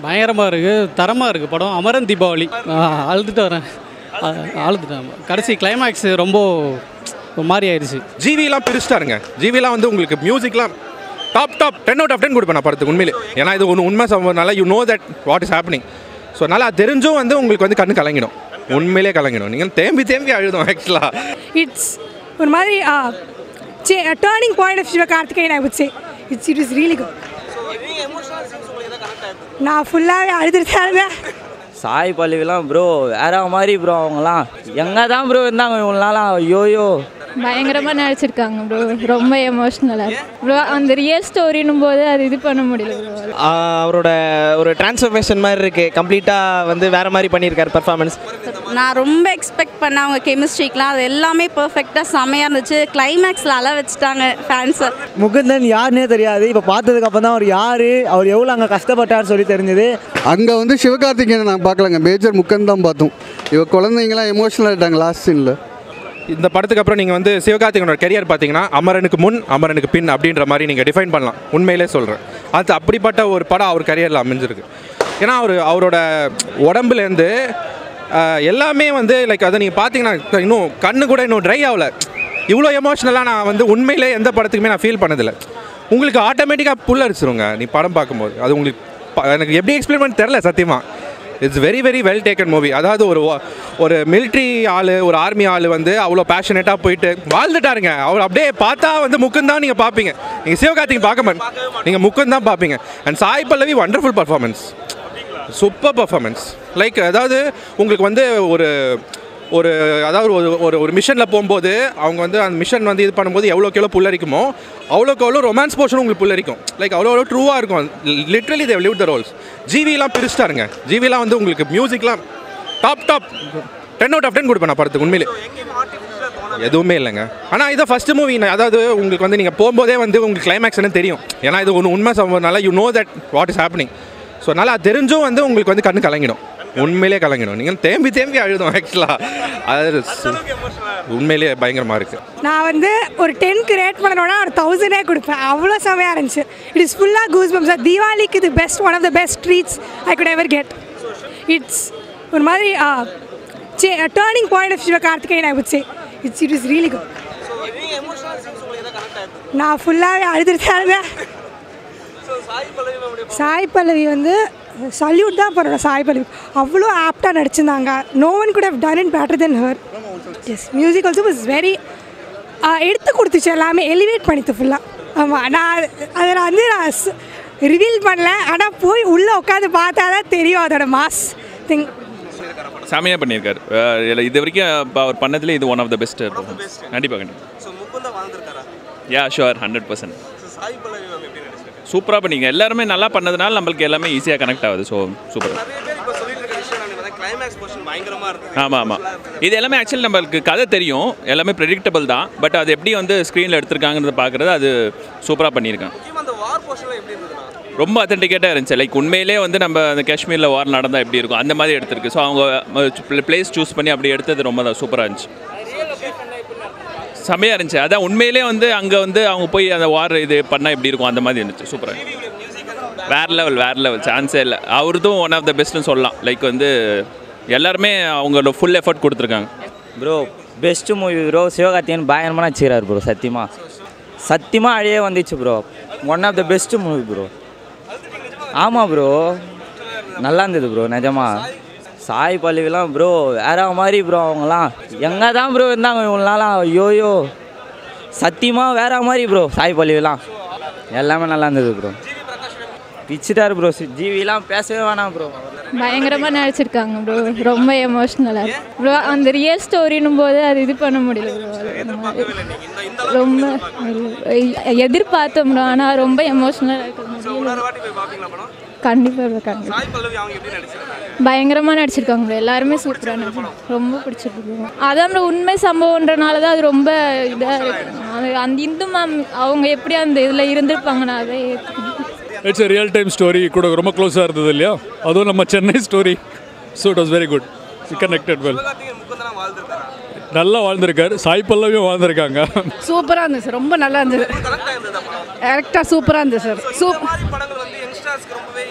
பயங்கரமாக இருக்குது தரமாக இருக்குது படம் அமரன் தீபாவளி ஆ, அழுதுட்டு வரேன் ஆ, அழுதுட்டேன் கடைசி கிளைமேக்ஸ் ரொம்ப ஒரு மாதிரி ஆயிடுச்சு ஜிவிலாம் பிரிச்சிட்டாருங்க ஜிவிலாம் வந்து உங்களுக்கு மியூசிக்லாம் top top ten out of ten கொடுப்பேன் நான் படத்துக்கு உண்மையிலே ஏன்னா இது ஒன்று உண்மை சம்பவம்னால you know that what is happening so நல்லா தெரிஞ்சும் வந்து உங்களுக்கு வந்து கண்ணு கலங்கிடும் உண்மையிலே கலங்கிடும் நீங்கள் தேம்பி தேம்பி அழுதும் ஆக்சுவலாக இட்ஸ் ஒரு மாதிரி turning point of Sivakarthikeyan I would say it's it is really good நான் ஃபுல்லாகவே அழுதுட்டு தான் இருந்தேன் சாய் பல்லவிலாம் ப்ரோ வேற மாதிரி ப்ரோ அவங்கலாம் எங்கே தான் ப்ரோ இருந்தாங்க இவ்வளோ நாளாக ஐயோயோ பயங்கரமாக நடிச்சிருக்காங்க ப்ரோ ரொம்ப எமோஷ்னலாக ப்ரோ அந்த ரியல் ஸ்டோரினும் போது அது இது பண்ண முடியல ப்ரோ அவரோட ஒரு டிரான்ஸ்ஃபர்மேஷன் மாதிரி இருக்குது கம்ப்ளீட்டாக வந்து வேறு மாதிரி பண்ணியிருக்காரு பர்ஃபார்மன்ஸ் நான் ரொம்ப எக்ஸ்பெக்ட் பண்ண அவங்க கெமிஸ்ட்ரிக்கெலாம் அது எல்லாமே பர்ஃபெக்டாக செமையாக இருந்துச்சு கிளைமேக்ஸில் அழ வச்சுட்டாங்க ஃபேன்ஸை முகுந்தன் யாருன்னே தெரியாது இப்போ பார்த்ததுக்கு அப்புறம் தான் அவர் யார் அவர் எவ்வளோ அங்கே கஷ்டப்பட்டார் சொல்லி தெரிஞ்சது அங்கே வந்து சிவகார்த்திகேயனை நான் பார்க்கலங்க மேஜர் முக்கன் தான் பார்த்தோம் இவ குழந்தைங்களாம் எமோஷனல் ஆகிட்டாங்க லாஸ்ட் சீனில் இந்த படத்துக்கு அப்புறம் நீங்கள் வந்து சிவகார்த்திகனோட கெரியர் பார்த்தீங்கன்னா அமரனுக்கு முன் அமரனுக்கு பின் அப்படின்ற மாதிரி நீங்கள் டிஃபைன் பண்ணலாம் உண்மையிலே சொல்கிறேன் அது அப்படிப்பட்ட ஒரு படம் அவர் கரியரில் அமைஞ்சிருக்கு ஏன்னா அவர் அவரோட உடம்புலேருந்து ஆஹ், எல்லாமே வந்து லைக் அதை நீங்கள் பார்த்தீங்கன்னா இன்னும் கண்ணு கூட இன்னும் ட்ரை ஆகல இவ்வளோ எமோஷ்னலாக நான் வந்து உண்மையிலே எந்த படத்துக்குமே நான் ஃபீல் பண்ணதில்லை உங்களுக்கு ஆட்டோமேட்டிக்காக புல்லரிச்சிருங்க நீ படம் பார்க்கும்போது அது உங்களுக்கு ப- எனக்கு எப்படி எக்ஸ்பிளைன் பண்ண தெரில சத்தியமாக it's very very well taken movie அதாவது ஒரு wa- ஒரு மிலிட்ரி ஆள் ஒரு ஆர்மி ஆள் வந்து அவ்வளோ பேஷனேட்டாக போயிட்டு வாழ்ந்துட்டாருங்க அவர் அப்படியே பார்த்தா வந்து முக்குந்தான் தான் நீங்கள் பார்ப்பீங்க நீங்கள் சிவகார்த்திக் பார்க்க மாட்டேன் நீங்கள் முக்குந்தான் தான் பார்ப்பீங்க and Sai Pallavi wonderful performance super performance like அதாவது உங்களுக்கு வந்து ஒரு ஒரு அதாவது ஒரு ஒரு ஒரு மிஷனில் போகும்போது அவங்க வந்து அந்த மிஷன் வந்து இது பண்ணும்போது எவ்வளோக்கு எவ்வளோ புல்லரிக்குமோ அவ்வளோக்கு அவ்வளோ ரொமான்ஸ் போர்ஷனும் உங்களுக்கு புல்லரிக்கும் லைக் அவ்வளோ அவ்வளோ ட்ரூவாக இருக்கும் literally they live the roles ஜிவிலாம் பிரிச்சிட்டாருங்க ஜிவிலாம் வந்து உங்களுக்கு மியூசிக்லாம் top top ten out of ten கொடுப்பேன் நான் படத்துக்கு உண்மையிலே எதுவுமே இல்லைங்க ஆனால் இதை ஃபஸ்ட்டு மூவி அதாவது உங்களுக்கு வந்து நீங்கள் போகும்போதே வந்து உங்களுக்கு கிளைமேக்ஸ் என்ன தெரியும் ஏன்னா இது ஒன்று உண்மை சம்பவம்னால you know that what is happening so நல்லா தெரிஞ்சும் வந்து உங்களுக்கு வந்து கண்ணு கலங்கிடும் உண்மையிலே கலங்கிடும் நீங்கள் தேம்பி தேம்பி அழுதும் ஆக்சுவலாக அது உண்மையிலே பயங்கரமாக இருக்குது நான் வந்து ஒரு டென்க்கு ரேட் பண்ணணும்னா ஒரு தௌசண்டே கொடுப்பேன் அவ்வளோ செமையாக இருந்துச்சு இட் இஸ் ஃபுல்லாக கூஸ் பம்ஸ் தீபாவளிக்கு இது best one of the best treats I could ever get it's ஒரு மாதிரி turning point of Sivakarthikeyan I would say it's it is really good நான் ஃபுல்லாகவே அழுதுட்டு தான் இருந்தேன் சாய் பல்லவி வந்து சல்யூட் தான் பண்ணணும் சாய் பல்லவி அவ்வளோ ஆப்டாக நடிச்சிருந்தாங்க no one could have done it better than her as music also was very எடுத்து கொடுத்துச்சு எல்லாமே எலிவேட் பண்ணித்து ஃபுல்லாக ஆமாம் நான் அதை நான் வந்து நான் ரிவீல் பண்ணல ஆனால் போய் உள்ளே உட்காந்து பார்த்தா தான் தெரியும் அதோட மாஸ் திங் செமையாக பண்ணியிருக்காரு அஹ் இதுல இது வரைக்கும் இப்போ அவர் பண்ணதுல இது ஒன் ஆஃப் த பெஸ்ட் கண்டிப்பாக கண்டிப்பாக யா ஷுவர் ஹண்ட்ரட் பர்சன்ட் சூப்பராக பண்ணிங்க எல்லாருமே நல்லா பண்ணதுனால நம்மளுக்கு எல்லாமே ஈஸியாக கனெக்ட் ஆகுது ஸோ சூப்பர் ஆமாம் ஆமாம் இது எல்லாமே ஆக்சுவலி நம்மளுக்கு கதை தெரியும் எல்லாமே ப்ரெடிக்டபிள் தான் பட் அது எப்படி வந்து ஸ்க்ரீனில் எடுத்திருக்காங்கிறத பார்க்குறது அது சூப்பராக பண்ணியிருக்காங்க ரொம்ப அத்தன்டிகேட்டாக இருந்துச்சு லைக் உண்மையிலே வந்து நம்ம அந்த காஷ்மீரில் வார் நடந்தால் எப்படி இருக்கும் அந்த மாதிரி எடுத்திருக்கு ஸோ அவங்க பிளேஸ் சூஸ் பண்ணி அப்படி எடுத்தது ரொம்ப சூப்பராக இருந்துச்சு செம்மையாக இருந்துச்சு அதான் உண்மையிலே வந்து அங்கே வந்து அவங்க போய் அந்த வார் இது பண்ணால் எப்படி இருக்கும் அந்த மாதிரி இருந்துச்சு சூப்பராக வேற லெவல் வேற லெவல் சான்ஸே இல்லை அவர்தும் ஒன் ஆஃப் த பெஸ்ட்னு சொல்லலாம் லைக் வந்து எல்லாருமே அவங்களோட ஃபுல் எஃபர்ட் கொடுத்துருக்காங்க bro best movie bro Sivakarthikeyan பயங்கரமாக நடிச்சிக்கிறார் ப்ரோ சத்தியமாக சத்தியமாக அழியே வந்துச்சு bro one of the best movie bro ஆமாம் ப்ரோ நல்லா இருந்தது ப்ரோ நிஜமா சாய் பல்லவிலாம் ப்ரோ வேற மாதிரி ப்ரோ அவங்கலாம் எங்கே தான் ப்ரோ இருந்தாங்க இவ்வளோ நாளாக ஐயோயோ சத்தியமாக வேற மாதிரி ப்ரோ சாய் பல்லவிலாம் எல்லாமே நல்லா இருந்தது ப்ரோ பிச்சுட்டார் ப்ரோ ஜிவிலாம் பேசவே வேணாம் ப்ரோ பயங்கரமாக நடிச்சிருக்காங்க ப்ரோ ரொம்ப எமோஷ்னலாக ப்ரோ அந்த ரியல் ஸ்டோரினும் போது அது இது பண்ண முடியல ப்ரோ ரொம்ப எதிர்பார்த்தோம் ப்ரோ ஆனால் ரொம்ப எமோஷ்னலாக இருக்க முடியல கண்டிப்பாக ப்ரோ கண்டிப்பாக பயங்கரமாக நடிச்சிருக்காங்க ப்ரோ எல்லாருமே சூப்பராக நடிச்சிருக்காங்க ரொம்ப பிடிச்சிருக்கு ப்ரோ அதான் ப்ரோ உண்மை சம்பவன்றனால தான் அது ரொம்ப இதாக இருக்கு அது அந்த இந்து மேம் அவங்க எப்படி அந்த இதில் இருந்திருப்பாங்கன்னு அதை ஏத்துக்கணும். It's a real time story கூட ரொம்ப க்ளோஸாக இருந்தது இல்லையா அதுவும் நம்ம Chennai story so it was very good connected well நல்லா வாழ்ந்திருக்காரு சாய் பல்லவியும் வாழ்ந்திருக்காங்க சூப்பராக இருந்துச்சு சார் ரொம்ப நல்லா இருந்தது கரெக்டாக சூப்பராக இருந்தது சார் சூப்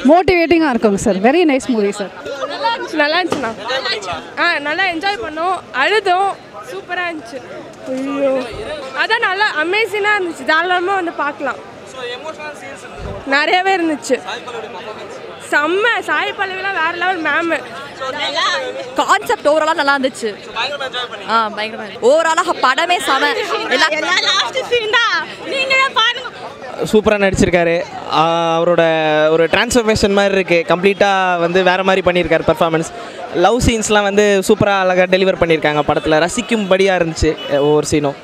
மோட்டிவேட்டிங்காக இருக்குங்க sir very nice movie sir நல்லா இருந்துச்சு நல்லா இருந்துச்சுண்ணா ஆ நல்லா என்ஜாய் பண்ணோம் அழுதோம் சூப்பராக இருந்துச்சு ஐயோ அதான் நல்லா அமேசிங்காக இருந்துச்சு தாராளமாக வந்து பார்க்கலாம் நிறையவே இருந்துச்சு செம்ம சாய் பல்லவிலாம் வேற லெவல் மேம் கான்செப்ட் ஓவராலாக நல்லா இருந்துச்சு ஆ பயங்கரமாக ஓவராலாக படமே செம லாஸ்ட் சீன் தான் நீங்களே பாருங்க சூப்பராக நடிச்சிருக்காரு ஆஹ் அவரோட ஒரு டிரான்ஸ்ஃபர்மேஷன் மாதிரி இருக்குது கம்ப்ளீட்டாக வந்து வேறு மாதிரி பண்ணியிருக்காரு பர்ஃபார்மன்ஸ் லவ் சீன்ஸ்லாம் வந்து சூப்பராக அழகாக டெலிவர் பண்ணியிருக்காங்க படத்தில் ரசிக்கும்படியாக இருந்துச்சு ஒவ்வொரு சீனும்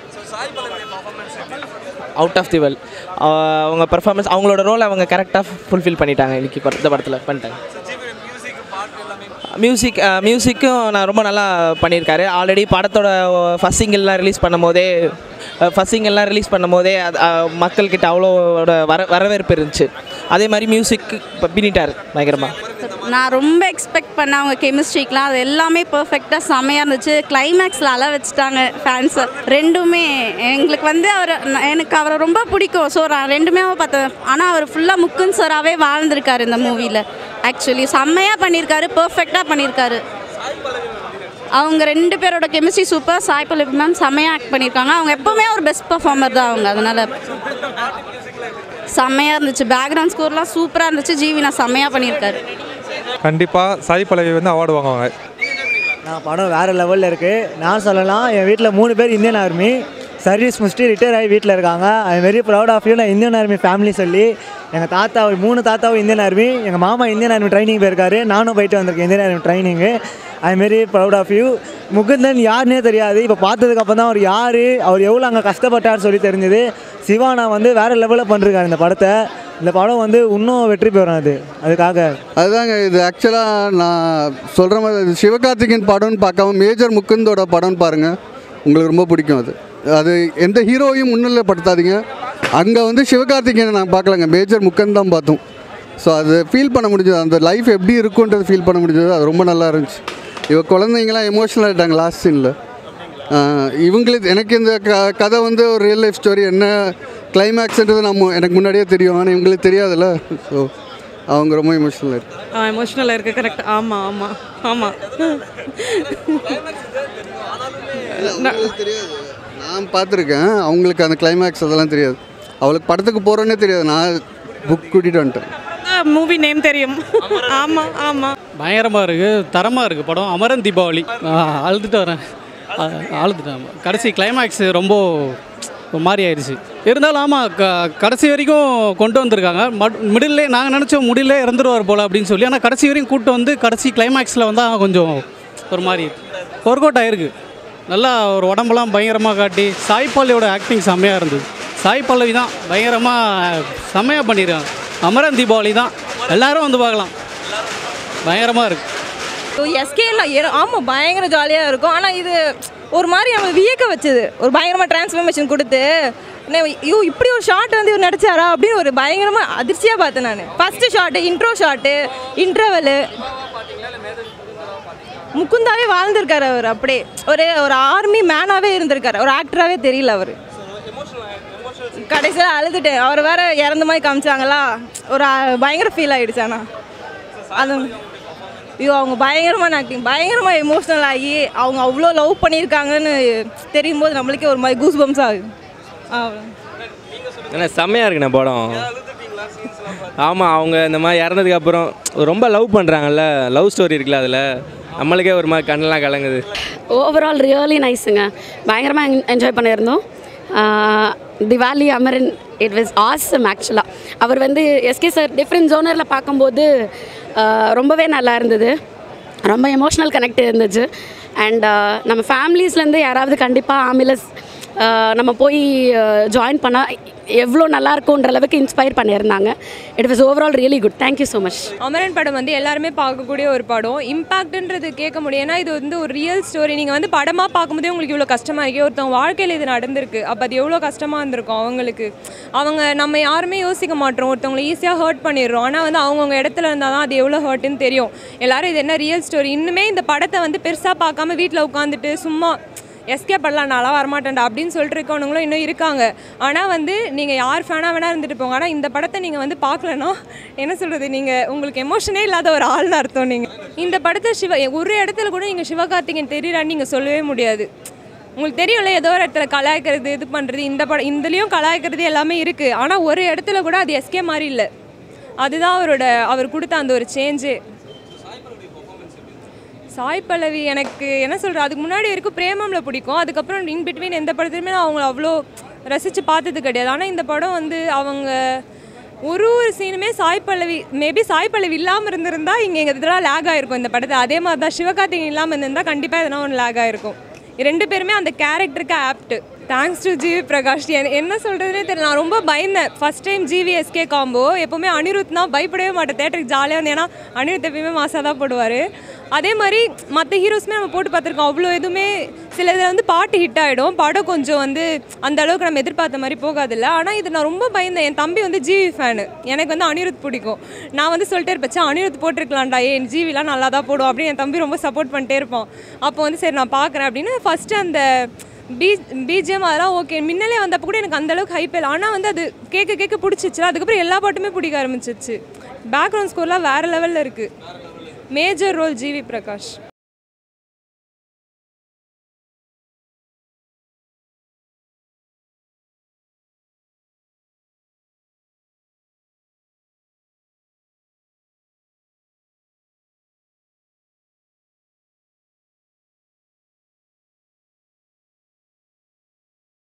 அவுட் ஆஃப் தி வெல் அவங்க பர்ஃபார்மன்ஸ் அவங்களோட ரோல் அவங்க கரெக்டாக ஃபுல்ஃபில் பண்ணிட்டாங்க இன்னைக்கு பட- இந்த படத்தில் பண்ணிட்டாங்க மியூசிக் மியூசிக்கும் நான் ரொம்ப நல்லா பண்ணியிருக்காரு ஆல்ரெடி படத்தோட ஃபஸ்ட் சிங்கிள்லாம் ரிலீஸ் பண்ணும்போதே ஃபஸ்ட் சிங்கிள்லாம் ரிலீஸ் பண்ணும்போதே அது அஹ், மக்கள்கிட்ட அவ்வளோட வர வரவேற்பு இருந்துச்சு அதே மாதிரி மியூசிக் பின்னிட்டார் பயங்கரமாக நான் ரொம்ப எக்ஸ்பெக்ட் பண்ண அவங்க கெமிஸ்ட்ரிக்கெலாம் அது எல்லாமே பர்ஃபெக்டாக செமையாக இருந்துச்சு கிளைமேக்ஸில் அழ வச்சுட்டாங்க ஃபேன்ஸை ரெண்டுமே எங்களுக்கு வந்து அவர் ந- எனக்கு அவரை ரொம்ப பிடிக்கும் ஸோ நான் ரெண்டுமே பார்த்தேன் ஆனால் அவர் ஃபுல்லாக முக்குன் சாராகவே வாழ்ந்திருக்காரு இந்த மூவியில் ஆக்சுவலி செம்மையாக பண்ணியிருக்காரு பர்ஃபெக்டாக பண்ணியிருக்காரு அவங்க ரெண்டு பேரோட chemistry super Sai Pallavi ma'am செம்மையாக ஆக்ட் பண்ணியிருக்காங்க அவங்க எப்போவுமே ஒரு பெஸ்ட் பர்ஃபார்மர் தான் அவங்க அதனால் செம்மையாக இருந்துச்சு பேக்ரவுண்ட் ஸ்கோர்லாம் சூப்பராக இருந்துச்சு ஜீவி நான் செம்மையாக பண்ணியிருக்காரு கண்டிப்பாக சாய் பல்லவி வந்து அவார்டு வாங்குவாங்க நான் படம் வேறு லெவலில் இருக்குது நான் சொல்லலாம் என் வீட்டில் மூணு பேர் இந்தியன் ஆர்மி சர்வீஸ் முடிச்சுட்டு ரிட்டையர் ஆகி வீட்டில் இருக்காங்க I very proud of you நான் இந்தியன் ஆர்மி ஃபேமிலி சொல்லி எங்கள் தாத்தா மூணு தாத்தாவும் இந்தியன் ஆர்மி எங்கள் மாமா இந்தியன் ஆர்மி ட்ரைனிங் போயிருக்காரு நானும் போயிட்டு வந்திருக்கேன் இந்தியன் ஆர்மி ட்ரைனிங்கு I very proud of you Mukundan யாருன்னே தெரியாது இப்போ பார்த்ததுக்கப்புறம் தான் அவர் யார் அவர் எவ்வளோ அங்கே கஷ்டப்பட்டார் சொல்லி தெரிஞ்சது சிவானா வந்து வேறு லெவலில் பண்ணிருக்காரு இந்த படத்தை இந்த படம் வந்து இன்னும் வெற்றி பெறும் அது அதுக்காக அதுதாங்க இது ஆக்சுவலாக நான் சொல்கிற மாதிரி இது சிவகார்த்திகேயன் படம்னு பார்க்காம மேஜர் முகுந்தோட படம்னு பாருங்கள் உங்களுக்கு ரொம்ப பிடிக்கும் அது அது எந்த ஹீரோவையும் முன்னிலைப்படுத்தாதீங்க அங்கே வந்து சிவகார்த்திகேயனை நான் பார்க்கலங்க மேஜர் முக்கன் தான் பார்த்தோம் ஸோ அது ஃபீல் பண்ண முடிஞ்சது அந்த லைஃப் எப்படி இருக்குன்றது ஃபீல் பண்ண முடிஞ்சது அது ரொம்ப நல்லா இருந்துச்சு இவ குழந்தைங்களாம் எமோஷனல் ஆகிட்டாங்க லாஸ்ட் சீனில் இவங்களுக்கு எனக்கு இந்த க கதை வந்து ஒரு ரியல் லைஃப் ஸ்டோரி என்ன கிளைமேக்ஸ்ன்றது நம்ம எனக்கு முன்னாடியே தெரியும் ஆனால் இவங்களுக்கு தெரியாதுல்ல ஸோ அவங்க ரொம்ப எமோஷனல் இருக்கு எமோஷ்னலாக இருக்குது கரெக்ட் ஆமாம் ஆமாம் ஆமாம் தெரியாது நான் பார்த்துருக்கேன் அவங்களுக்கு அந்த கிளைமேக்ஸ் அதெல்லாம் தெரியாது அவளுக்கு படத்துக்கு போகிறோன்னே தெரியாது நான் புக் கூட்டிகிட்டு வந்துட்டேன் மூவி நேம் தெரியும் ஆமாம் ஆமாம் பயங்கரமாக இருக்குது தரமாக இருக்குது படம் அமரன் தீபாவளி ஆ, அழுதுட்டு வரேன் ஆ, அழுதுட்டேன் கடைசி கிளைமேக்ஸ் ரொம்ப ஒரு மாதிரி ஆயிடுச்சு இருந்தாலும் ஆமாம் க கடைசி வரைக்கும் கொண்டு வந்திருக்காங்க மிடில்லே நாங்கள் நினச்சோம் முடியல இறந்துருவார் போல் அப்படின்னு சொல்லி ஆனால் கடைசி வரைக்கும் கூட்டு வந்து கடைசி கிளைமேக்ஸில் வந்தால் கொஞ்சம் ஒரு மாதிரி ஒர்க் அவுட் ஆயிருக்கு நல்லா ஒரு உடம்பெல்லாம் பயங்கரமாக காட்டி சாய் பல்லவியோட ஆக்டிங் செம்மையாக இருந்தது சாய் பல்லவி தான் பயங்கரமாக செம்மையாக பண்ணியிருக்காங்க அமரன் தீபாவளி தான் எல்லாரும் வந்து பார்க்கலாம் பயங்கரமாக இருக்குது எஸ்கேல ஆமாம் பயங்கர ஜாலியாக இருக்கும் ஆனால் இது ஒரு மாதிரி நம்ம வியக்க வச்சது ஒரு பயங்கரமாக டிரான்ஸ்ஃபர்மேஷன் கொடுத்து என்ன, ஐயோ இப்படி ஒரு ஷாட் வந்து இவர் நடிச்சாரா அப்படின்னு ஒரு பயங்கரமாக அதிர்ச்சியாக பார்த்தேன் நான் first shot intro shot interval முகுந்தாவே வாழ்ந்திருக்காரு அவர் அப்படியே ஒரு ஒரு ஆர்மி மேனாகவே இருந்திருக்காரு ஒரு ஆக்டராகவே தெரியல அவர் கடைசியில் அழுதுட்டேன் அவர் வேற இறந்த மாதிரி காமிச்சாங்களா ஒரு அஹ், பயங்கர ஃபீல் ஆகிடுச்சு ஆனால் அது ஐயோ அவங்க பயங்கரமான ஆக்டிங் பயங்கரமாக எமோஷ்னல் ஆகி அவங்க அவ்வளோ லவ் பண்ணியிருக்காங்கன்னு தெரியும் போது நம்மளுக்கே ஒரு மாதிரி கூஸ் பம்ஸ் ஆகுது அவ்வளோ ஏன்னா செம்மையாக இருக்குண்ணே படம் ஆமாம் அவங்க இந்த மாதிரி இறந்ததுக்கு அப்புறம் ரொம்ப லவ் பண்ணுறாங்கல்ல லவ் ஸ்டோரி இருக்குல்ல அதில் நம்மளுக்கே ஒரு மாதிரி கண்ணெல்லாம் கலங்குது ஓவரால் ரியலி நைஸுங்க பயங்கரமாக என்ஜாய் பண்ணியிருந்தோம் ah Diwali Amaran it was awesome ஆக்சுவலாக அவர் வந்து எஸ்கே சார் டிஃப்ரெண்ட் ஜோனரில் பார்க்கும்போது ஆஹ் ரொம்பவே நல்லா இருந்தது ரொம்ப எமோஷ்னல் கனெக்ட் இருந்துச்சு அண்ட் நம்ம ஃபேமிலிஸ்லேருந்து யாராவது கண்டிப்பாக ஆம்பிலஸ் நம்ம போய் ஜாயின் பண்ணால் எவ்வளோ நல்லா இருக்குன்ற அளவுக்கு இன்ஸ்பயர் பண்ணியிருந்தாங்க it was overall really good thank you so much Amaran படம் வந்து எல்லாருமே பார்க்கக்கூடிய ஒரு படம் இம்பாக்ட்ன்றது கேட்க முடியும் ஏன்னா இது வந்து ஒரு ரியல் ஸ்டோரி நீங்கள் வந்து படமாக பார்க்கும்போதே உங்களுக்கு இவ்வளோ கஷ்டமாக இருக்கு ஒருத்தவங்க வாழ்க்கையில் இது நடந்திருக்கு அப்போ அது எவ்வளோ கஷ்டமாக இருந்திருக்கும் அவங்களுக்கு அவங்க நம்ம யாருமே யோசிக்க மாட்டோம் ஒருத்தவங்களை ஈஸியாக ஹர்ட் பண்ணிடுறோம் ஆனால் வந்து அவங்கவுங்க இடத்துல இருந்தால் தான் அது எவ்வளோ ஹர்ட்னு தெரியும் எல்லாரும் இது என்ன ரியல் ஸ்டோரி இன்னுமே இந்த படத்தை வந்து பெருசாக பார்க்காம வீட்டில் உட்காந்துட்டு சும்மா எஸ்கே பண்ணலாம் நான்லாம் வரமாட்டேன்டா அப்படின்னு சொல்லிட்டு இருக்கவனுங்களும் இன்னும் இருக்காங்க ஆனால் வந்து நீங்கள் யார் ஃபேனாக வேணால் இருந்துட்டு போங்க ஆனால் இந்த படத்தை நீங்கள் வந்து பார்க்கலன்னா என்ன சொல்கிறது நீங்கள் உங்களுக்கு எமோஷனே இல்லாத ஒரு ஆள்னு அர்த்தம் நீங்கள் இந்த படத்தை சிவ ஒரு இடத்துல கூட நீங்கள் சிவகார்த்திகேயன் தெரியறான்னு நீங்கள் சொல்லவே முடியாது உங்களுக்கு தெரியும்ல ஏதோ ஒரு இடத்துல கலாய்க்கிறது இது பண்ணுறது இந்த படம் இதுலேயும் கலாய்க்கிறது எல்லாமே இருக்குது ஆனால் ஒரு இடத்துல கூட அது எஸ்கே மாதிரி இல்லை அதுதான் அவரோட அவர் கொடுத்த அந்த ஒரு சேஞ்சு சாய் பல்லவி எனக்கு என்ன சொல்கிறது அதுக்கு முன்னாடி வரைக்கும் பிரேமம்ல பிடிக்கும் அதுக்கப்புறம் இன் பிட்வீன் எந்த படத்துலையுமே நான் அவங்கள அவ்வளோ ரசித்து பார்த்தது கிடையாது ஆனால் இந்த படம் வந்து அவங்க ஒரு ஒரு சீனுமே சாய் பல்லவி மேபி சாய் பல்லவி இல்லாமல் இருந்திருந்தா இங்கே எங்கள் இதெல்லாம் லேக் ஆகிருக்கும் இந்த படத்தை அதே மாதிரி தான் சிவகார்த்திகேயன் இல்லாமல் இருந்திருந்தால் கண்டிப்பாக எதனா ஒன்று லேக் ஆகிருக்கும் ரெண்டு பேருமே அந்த கேரக்டருக்கு apt thanks to GV Prakash என்- என்ன சொல்கிறதுனே தெரியல நான் ரொம்ப பயந்தேன் first time GV SK combo எப்போவுமே அனிருத்னா பயப்படவே மாட்டேன் தேட்டருக்கு ஜாலியாக இருந்தேன் ஏன்னா அனிருத் எப்பயுமே மாசாக தான் போடுவார் அதே மாதிரி மற்ற ஹீரோஸ்மே நம்ம போட்டு பார்த்துருக்கோம் அவ்வளோ எதுவுமே சில இதில் வந்து பாட்டு ஹிட் ஆகிடும் படம் கொஞ்சம் வந்து அந்த அளவுக்கு நம்ம எதிர்பார்த்த மாதிரி போகாதில்ல ஆனால் இது நான் ரொம்ப பயந்தேன் என் தம்பி வந்து ஜிவி ஃபேனு எனக்கு வந்து அனிருத் பிடிக்கும் நான் வந்து சொல்லிட்டே இருப்பேன் "ச்சே, அனிருத் போட்டிருக்கலாம்டா ஏ ஜிவிலாம் நல்லா தான் போடும் அப்படின்னு என் தம்பி ரொம்ப சப்போர்ட் பண்ணிட்டே இருப்பான் அப்போ வந்து சரி நான் பார்க்குறேன் அப்படின்னு ஃபஸ்ட்டு அந்த பீ பிஜிஎம் அதெல்லாம் ஓகே முன்னலே வந்தப்போ கூட எனக்கு அந்த அளவுக்கு ஹைப் இல்லை ஆனால் வந்து அது கேட்க கேட்க பிடிச்சிச்சு அதுக்கப்புறம் எல்லா பாட்டுமே பிடிக்க ஆரம்பிச்சிச்சு பேக்ரவுண்ட் ஸ்கோர்லாம் வேறு லெவலில் இருக்குது மேஜர் ரோல் ஜிவி பிரகாஷ்